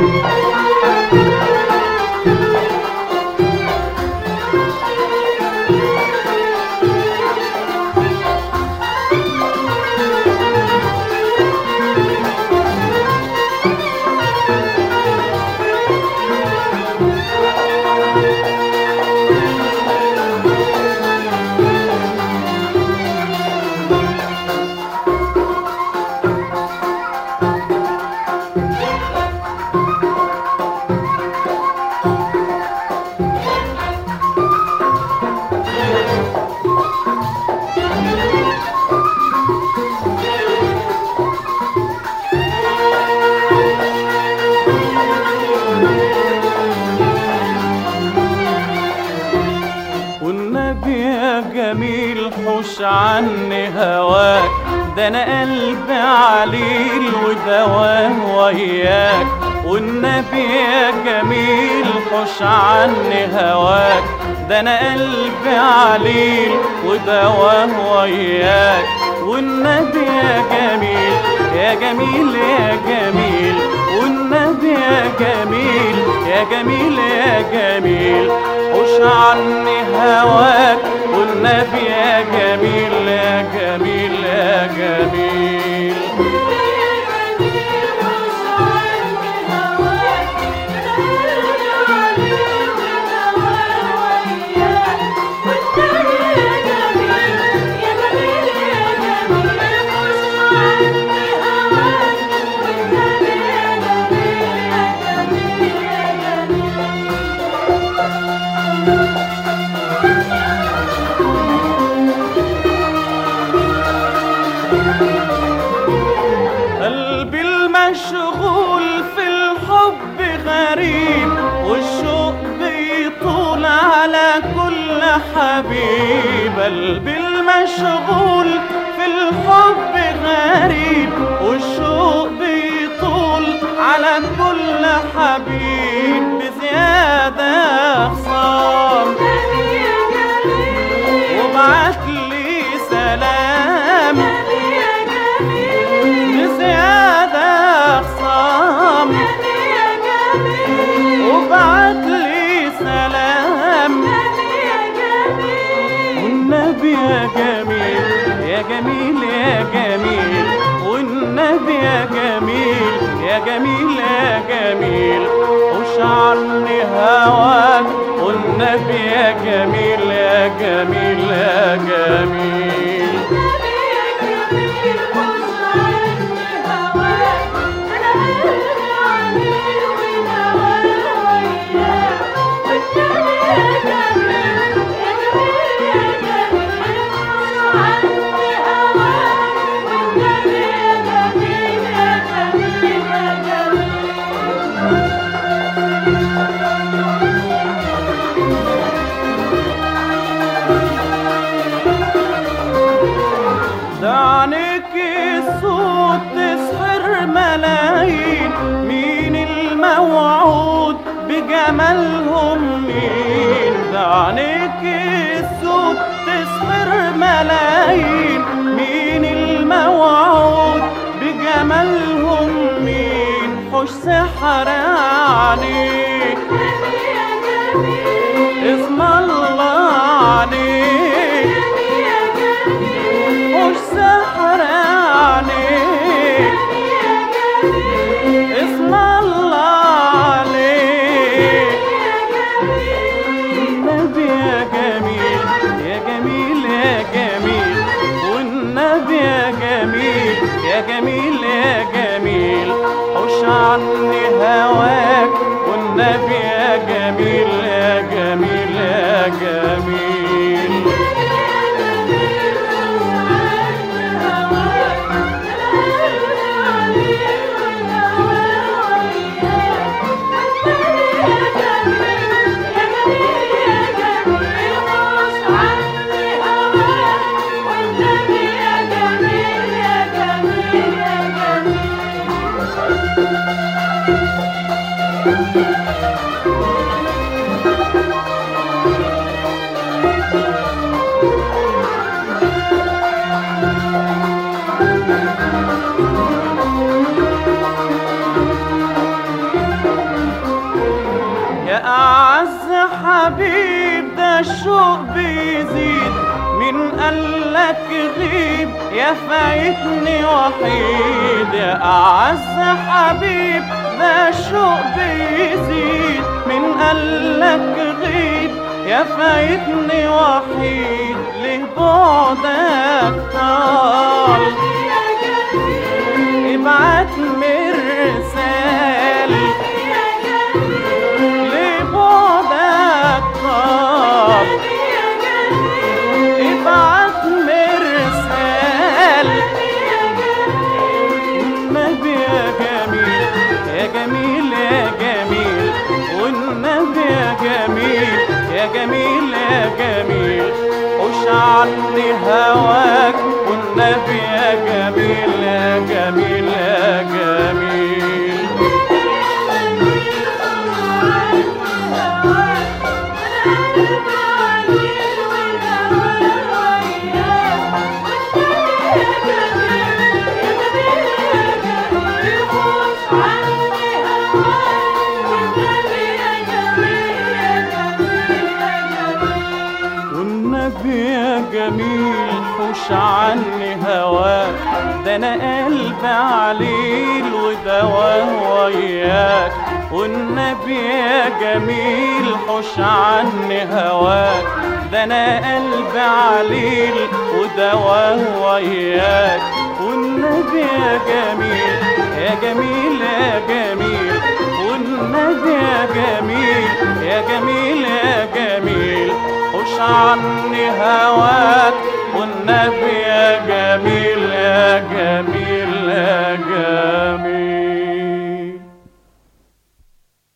والنبي يا جميل حوش عني هواك ده انا قلبي عليل ودواه وياك والنبي يا جميل حوش عني هواك ده انا قلبي عليل ودواه وياك والنبي يا جميل يا جميل يا جميل والنبي يا جميل يا جميل يا جميل حوش عني هواك والنبي يا جميل يا جميل يا جميل قلبي المشغول في الحب غريب والشوق بيطول على كل حبيب قلبي المشغول في الحب غريب والشوق بيطول على كل حبيب بزيادة خصام وبعت لي سلام بزيادة خصام وبعت لي سلام والنبي يا جميل يا جميل يا جميل والنبي يا جميل يا جميل يا جميل وش عني هواك والنبي يا جميل يا جميل يا جميل دعنك الصوت تسحر ملايين مين الموعود بجمالهم مين دعنك الصوت تسحر ملايين مين الموعود بجمالهم مين حوش سحر عليك اسم الله عليك مش سحر عليك اسم الله عليك النبي يا جميل يا جميل يا جميل والنبي يا جميل يا جميل يا جميل حوش عني هواك والنبي يا جميل يا جميل يا جميل حبيب ده الشوق بيزيد من قالك غيب يا فايتني وحيد يا أعز حبيب ده الشوق بيزيد من قالك غيب يا فايتني وحيد ليه بعدك طال ابعت مرسال لبعدك طال ابعت مرسال النبي يا جميل يا جميل يا جميل والنبي يا جميل يا جميل يا جميل خش عني هواك والنبي يا جميل يا جميل يا جميل والنبي يا جميل حوش عني هواك ده انا قلبي عليل ودواه وياك والنبي يا جميل حوش عني هواك ده انا قلبي عليل ودواه وياك والنبي يا جميل يا جميل